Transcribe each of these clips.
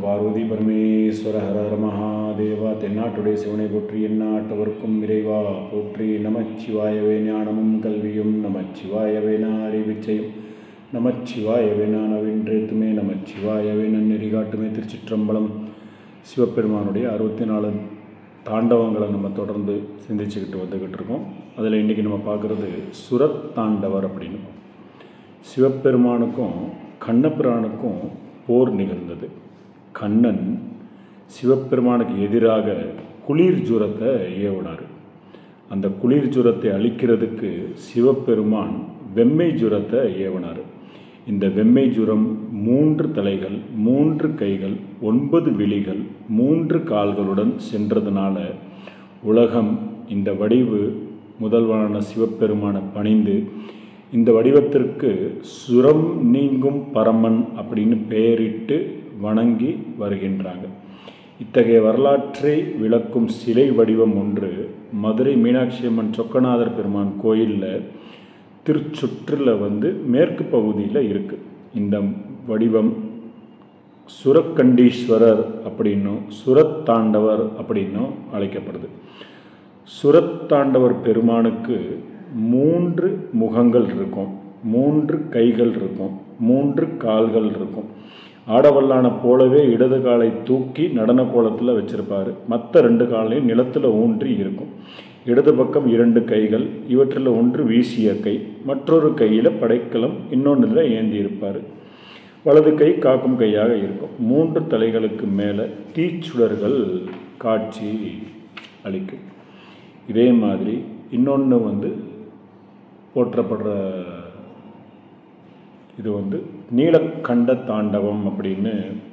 பார்வதி பரமேஸ்வர ஹர ஹர மகாதேவா தென்னாட்டுடைய சிவனை போற்றி எந்நாட்டவர்க்கும் இறைவா போற்றி நமச்சிவாயவே ஞானமும் கல்வியும் நமச்சிவாயவே அறிவிச்சையும் நமச்சிவாயவே நவின்றேத்துமே நமச்சிவாயவே நன்னெறி காட்டுமே திருச்சிற்றம்பலம் சிவபெருமானுடைய அறுபத்தி நாலு தாண்டவங்களை நம்ம தொடர்ந்து சிந்திச்சுக்கிட்டு வந்துக்கிட்டு இருக்கோம் அதில் இன்றைக்கி நம்ம பார்க்குறது சுரத் தாண்டவர் அப்படின்னு சிவபெருமானுக்கும் கண்ணபிரானுக்கும் போர் நிகழ்ந்தது கண்ணன் சிவபெருமானுக்கு எதிராக குளிர் ஜுரத்தை ஏவினார் அந்த குளிர் ஜுரத்தை அழிக்கிறதுக்கு சிவபெருமான் வெம்மை ஜுரத்தை ஏவினார் இந்த வெம்மை ஜுரம் மூன்று தலைகள் மூன்று கைகள் ஒன்பது விழிகள் மூன்று கால்களுடன் சென்றதுனால உலகம் இந்த வடிவு முதல்வரான சிவபெருமானை பணிந்து இந்த வடிவத்திற்கு சுரம் நீங்கும் பரமன் அப்படின்னு பெயரிட்டு வணங்கி வருகின்றாங்க இத்தகைய வரலாற்றை விளக்கும் சிலை வடிவம் ஒன்று மதுரை மீனாட்சி அம்மன் சொக்கநாதர் பெருமான் கோயிலில் திருச்சுற்றில் வந்து மேற்கு பகுதியில் இருக்குது இந்த வடிவம் சுரக்கண்டீஸ்வரர் அப்படின்னும் சுரத்தாண்டவர் அப்படின்னும் அழைக்கப்படுது சுரத்தாண்டவர் பெருமானுக்கு மூன்று முகங்கள் இருக்கும் மூன்று கைகள் இருக்கும் மூன்று கால்கள் இருக்கும் ஆடவல்லான போலவே இடது காலை தூக்கி நடன கோலத்தில் வச்சிருப்பார் மற்ற ரெண்டு காலையும் நிலத்தில் ஊன்றி இருக்கும் இடது பக்கம் இரண்டு கைகள் இவற்றில் ஒன்று வீசிய கை மற்றொரு கையில் படைக்கலம் இன்னொன்றில் ஏந்தி இருப்பார் வலது கை காக்கும் கையாக இருக்கும் மூன்று தலைகளுக்கு மேலே தீச்சுடர்கள் காட்சி அளிக்கும் இதே மாதிரி இன்னொன்று வந்து போற்றப்படுற இது வந்து நீலக்கண்ட தாண்டவம் அப்படின்னு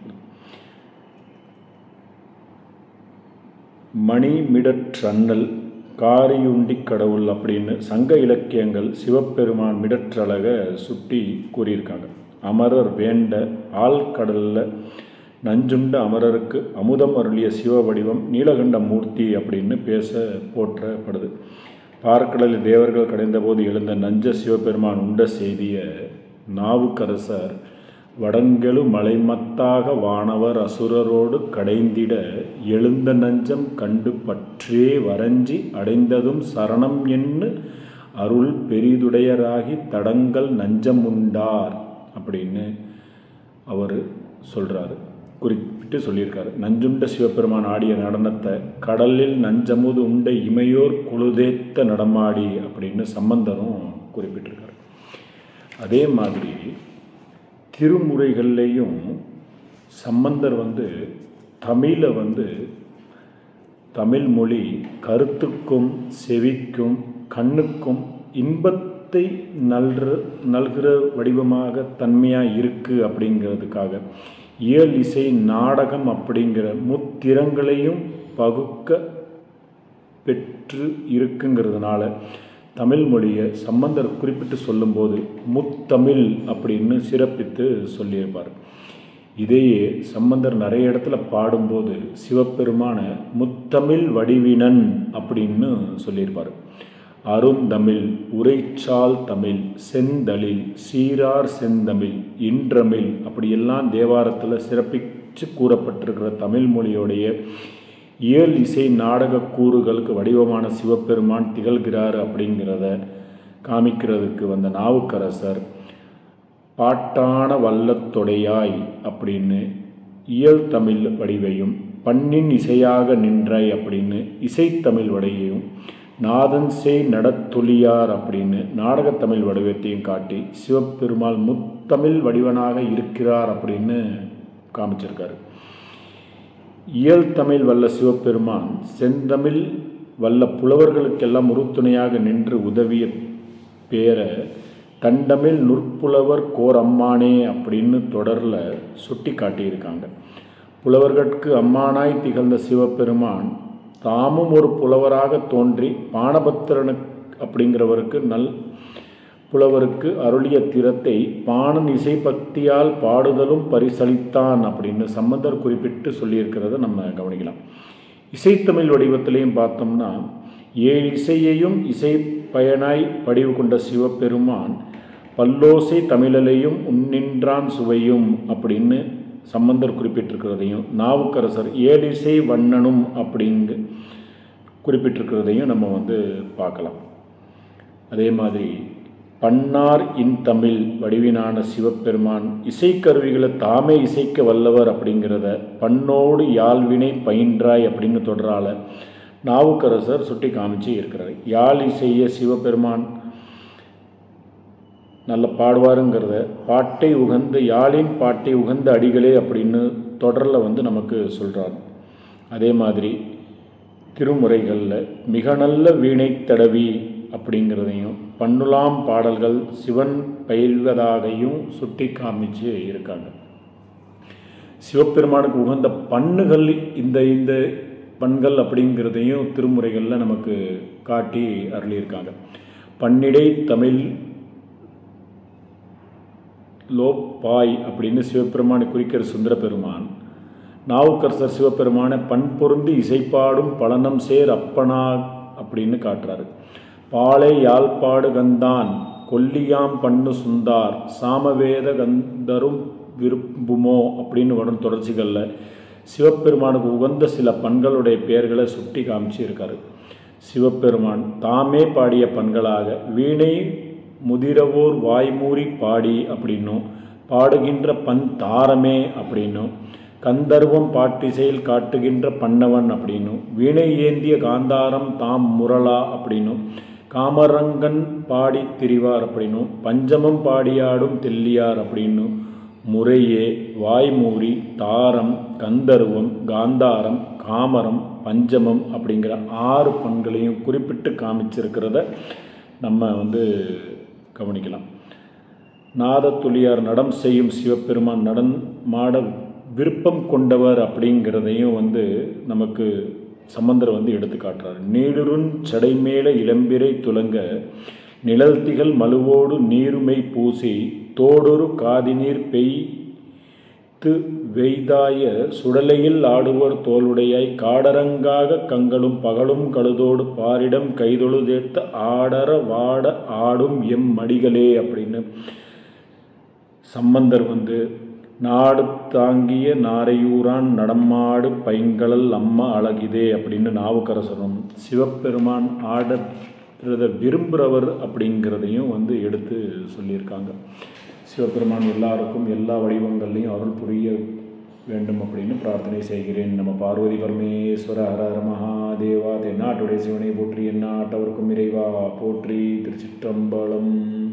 மணிமிடற்றண்ணல் காரியுண்டி கடவுள் அப்படின்னு சங்க இலக்கியங்கள் சிவபெருமான் மிடற்றழக சுட்டி கூறியிருக்காங்க அமரர் வேண்ட ஆழ்கடலில் நஞ்சுண்ட அமரருக்கு அமுதம் அருளிய சிவ வடிவம் நீலகண்ட மூர்த்தி அப்படின்னு பேச போற்றப்படுது பார்க்கடலில் தேவர்கள் கடைந்தபோது எழுந்த நஞ்ச சிவபெருமான் உண்ட செய்திய நாவுக்கரசர் வடங்கெழு மலைமத்தாக வானவர் அசுரரோடு கடைந்திட எழுந்த நஞ்சம் கண்டு பற்றே வரைஞ்சி அடைந்ததும் சரணம் என்று அருள் பெரிதுடையராகி தடங்கள் நஞ்சம் உண்டார் அப்படின்னு அவர் சொல்கிறாரு குறிப்பிட்டு சொல்லியிருக்காரு நஞ்சுண்ட சிவபெருமான் ஆடிய நடனத்தை கடலில் நஞ்சமுது உண்ட இமையோர் குழுதேத்த நடமாடி அப்படின்னு சம்பந்தரும் குறிப்பிட்டிருக்காரு அதே மாதிரி திருமுறைகள்லேயும் சம்பந்தர் வந்து தமிழை வந்து தமிழ் மொழி கருத்துக்கும் செவிக்கும் கண்ணுக்கும் இன்பத்தை நல்ற நல்கிற வடிவமாக தன்மையாக இருக்குது அப்படிங்கிறதுக்காக இயல் இசை நாடகம் அப்படிங்கிற முத்திறங்களையும் பகுக்க பெற்று இருக்குங்கிறதுனால தமிழ் மொழியை சம்பந்தர் குறிப்பிட்டு சொல்லும்போது முத்தமிழ் அப்படின்னு சிறப்பித்து சொல்லியிருப்பார் இதையே சம்பந்தர் நிறைய இடத்துல பாடும்போது சிவபெருமான முத்தமிழ் வடிவினன் அப்படின்னு சொல்லியிருப்பார் அருந்தமிழ் உரைச்சால் தமிழ் செந்தளில் சீரார் செந்தமிழ் இன்றமிழ் அப்படியெல்லாம் தேவாரத்தில் சிறப்பித்து கூறப்பட்டிருக்கிற தமிழ் மொழியோடைய இயல் இசை நாடக கூறுகளுக்கு வடிவமான சிவபெருமான் திகழ்கிறார் அப்படிங்கிறத காமிக்கிறதுக்கு வந்த நாவுக்கரசர் பாட்டான வல்லத்தொடையாய் அப்படின்னு இயல் தமிழ் வடிவையும் பண்ணின் இசையாக நின்றாய் அப்படின்னு இசைத்தமிழ் வடிவையும் நாதன் செய் நடத்தொழியார் அப்படின்னு நாடகத்தமிழ் வடிவத்தையும் காட்டி சிவபெருமாள் முத்தமிழ் வடிவனாக இருக்கிறார் அப்படின்னு காமிச்சிருக்காரு இயல் தமிழ் வல்ல சிவபெருமான் செந்தமிழ் வல்ல புலவர்களுக்கெல்லாம் உறுதுணையாக நின்று உதவிய பேர தண்டமிழ் நுற்புலவர் கோர் அம்மானே அப்படின்னு தொடரில் சுட்டி காட்டியிருக்காங்க புலவர்களுக்கு அம்மானாய் திகழ்ந்த சிவபெருமான் தாமும் ஒரு புலவராக தோன்றி பானபத்திரனு அப்படிங்கிறவருக்கு நல் புலவருக்கு அருளிய திறத்தை பாணன் இசை பக்தியால் பாடுதலும் பரிசளித்தான் அப்படின்னு சம்பந்தர் குறிப்பிட்டு சொல்லியிருக்கிறத நம்ம கவனிக்கலாம் இசைத்தமிழ் வடிவத்திலையும் பார்த்தோம்னா ஏழு இசையையும் இசை பயனாய் படிவு கொண்ட சிவபெருமான் பல்லோசை தமிழலையும் உன்னின்றான் சுவையும் அப்படின்னு சம்பந்தர் குறிப்பிட்டிருக்கிறதையும் நாவுக்கரசர் ஏழிசை வண்ணனும் அப்படிங்க குறிப்பிட்டிருக்கிறதையும் நம்ம வந்து பார்க்கலாம் அதே மாதிரி பன்னார் இன் தமிழ் வடிவினான சிவபெருமான் இசைக்கருவிகளை தாமே இசைக்க வல்லவர் அப்படிங்கிறத பண்ணோடு யாழ்வினை பயின்றாய் அப்படின்னு தொடரால நாவுக்கரசர் சுட்டி காமிச்சு இருக்கிறார் யாழ் இசைய சிவபெருமான் நல்ல பாடுவாருங்கிறத பாட்டை உகந்த யாழின் பாட்டை உகந்த அடிகளே அப்படின்னு தொடரில் வந்து நமக்கு சொல்கிறார் அதே மாதிரி திருமுறைகளில் மிக நல்ல வீணை தடவி அப்படிங்கிறதையும் பண்ணுலாம் பாடல்கள் சிவன் பயில்வதாகையும் சுட்டி காமிச்சு இருக்காங்க சிவபெருமானுக்கு உகந்த பண்ணுகள் இந்த இந்த பண்கள் அப்படிங்கிறதையும் திருமுறைகளில் நமக்கு காட்டி அருளியிருக்காங்க பன்னிடை தமிழ் லோப்பாய் அப்படின்னு சிவபெருமானை குறிக்கிற சுந்தர பெருமான் நாவுக்கரசர் சிவபெருமானை பண் பொருந்தி இசைப்பாடும் பழனம் சேர் அப்பனா அப்படின்னு காட்டுறாரு பாலை யாழ்ப்பாடு கந்தான் கொல்லியாம் பண்ணு சுந்தார் சாமவேத கந்தரும் விரும்புமோ அப்படின்னு வரும் தொடர்ச்சிகளில் சிவபெருமானுக்கு உகந்த சில பண்களுடைய பெயர்களை சுட்டி காமிச்சு இருக்காரு சிவபெருமான் தாமே பாடிய பண்களாக வீணை முதிரவோர் வாய்மூறி பாடி அப்படின்னும் பாடுகின்ற பண் தாரமே அப்படின்னும் கந்தர்வம் பாட்டிசையில் காட்டுகின்ற பண்ணவன் அப்படின்னும் வீணை ஏந்திய காந்தாரம் தாம் முரளா அப்படின்னும் காமரங்கன் பாடி திரிவார் அப்படின்னும் பஞ்சமம் பாடியாடும் தெல்லியார் அப்படின்னும் முறையே வாய்மூறி தாரம் கந்தர்வம் காந்தாரம் காமரம் பஞ்சமம் அப்படிங்கிற ஆறு பண்களையும் குறிப்பிட்டு காமிச்சிருக்கிறத நம்ம வந்து கவனிக்கலாம் நாதத்துளியார் நடம் செய்யும் சிவபெருமான் நடன் மாட விருப்பம் கொண்டவர் அப்படிங்கிறதையும் வந்து நமக்கு சம்பந்தர் வந்து எடுத்து காட்டுறார் நீடுருன் சடைமேல இளம்பிரை துலங்க நிழல்திகள் மழுவோடு நீருமை பூசி தோடொரு காதிநீர் பெய்து வெய்தாய சுடலையில் ஆடுவர் தோளுடையாய் காடரங்காக கங்களும் பகலும் கழுதோடு பாரிடம் கைதொழுதேத்த ஆடர வாட ஆடும் எம் மடிகளே அப்படின்னு சம்பந்தர் வந்து நாடு தாங்கிய நாரையூரான் நடமாடு பைங்கழல் அம்மா அழகிதே அப்படின்னு நாவுக்கரசரும் சிவபெருமான் ஆடுறத விரும்புகிறவர் அப்படிங்கிறதையும் வந்து எடுத்து சொல்லியிருக்காங்க சிவபெருமான் எல்லாருக்கும் எல்லா வடிவங்கள்லையும் அருள் புரிய வேண்டும் அப்படின்னு பிரார்த்தனை செய்கிறேன் நம்ம பார்வதி பரமேஸ்வர ஹர ஹர மகாதேவா தென்னாட்டுடைய சிவனை போற்றி எந்நாட்டவருக்கும் இறைவா போற்றி திருச்சிற்றம்பலம்